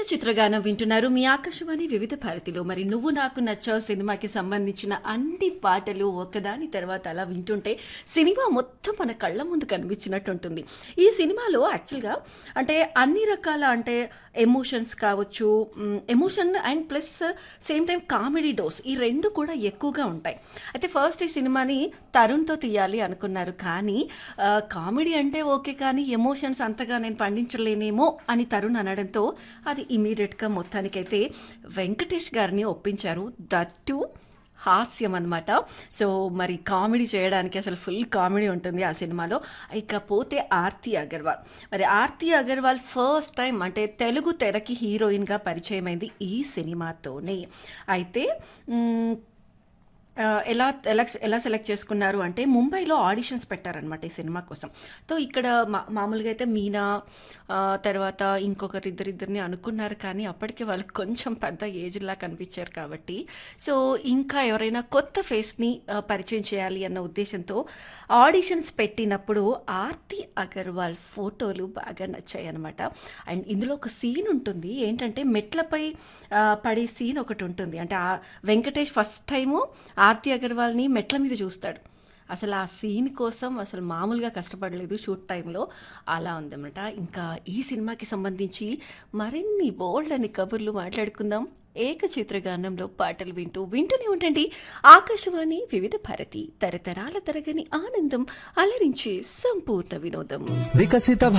చిత్రగానం వింటున్నారు మీ ఆకాశవాణి వివిధ భారతిలో మరి నువ్వు నాకు నచ్చావు సినిమాకి సంబంధించిన అన్ని పాటలు ఒకదాని తర్వాత అలా వింటుంటే సినిమా మొత్తం మన కళ్ళ ముందు కనిపించినట్టు ఉంటుంది ఈ సినిమాలో యాక్చువల్గా అంటే అన్ని రకాల అంటే ఎమోషన్స్ కావచ్చు emotion and plus same time comedy dose ఈ రెండు కూడా ఎక్కువగా ఉంటాయి అయితే ఫస్ట్ ఈ సినిమాని తరుణ్తో తీయాలి అనుకున్నారు కానీ కామెడీ అంటే ఓకే కానీ ఎమోషన్స్ అంతగా నేను పండించలేనేమో అని తరుణ్ అనడంతో అది ఇమీడియట్గా మొత్తానికైతే వెంకటేష్ గారిని ఒప్పించారు దట్ టు హాస్యం అనమాట సో మరి కామెడీ చేయడానికి అసలు ఫుల్ కామెడీ ఉంటుంది ఆ సినిమాలో ఇకపోతే ఆర్తి అగర్వాల్ మరి ఆర్తి అగర్వాల్ ఫస్ట్ టైం అంటే తెలుగు తెరకి హీరోయిన్గా పరిచయమైంది ఈ సినిమాతోనే అయితే మ్, ఆ, ఎలా ఎలా ఎలా సెలెక్ట్ చేసుకున్నారు అంటే ముంబైలో ఆడిషన్స్ పెట్టారనమాట ఈ సినిమా కోసం సో ఇక్కడ మా మామూలుగా అయితే మీనా ఆ, తర్వాత ఇంకొకరు ఇద్దరిద్దరిని అనుకున్నారు కానీ అప్పటికే వాళ్ళకి కొంచెం పెద్ద ఏజ్లా కనిపించారు కాబట్టి సో ఇంకా ఎవరైనా కొత్త ఫేస్ని ఆ, పరిచయం చేయాలి అన్న ఉద్దేశంతో ఆడిషన్స్ పెట్టినప్పుడు ఆర్తి అగర్వాల్ ఫోటోలు బాగా నచ్చాయి అనమాట అండ్ ఇందులో ఒక సీన్ ఉంటుంది ఏంటంటే మెట్లపై ఆ, పడే సీన్ ఒకటి ఉంటుంది అంటే ఆ వెంకటేష్ ఫస్ట్ టైము ఆర్తి అగర్వాల్ని మెట్ల మీద చూస్తాడు అసలు ఆ సీన్ కోసం అసలు మామూలుగా కష్టపడలేదు షూట్ టైంలో అలా ఉందన్నమాట ఇంకా ఈ సినిమాకి సంబంధించి మరిన్ని బోల్డ్ అని కబుర్లు మాట్లాడుకుందాం ఏక చిత్రగానంలో పాటలు వింటూ వింటూనే ఉండండి ఆకాశవాణి వివిధ భారతి తరతరాల తరగని ఆనందం అలరించే సంపూర్ణ వినోదం వికసిత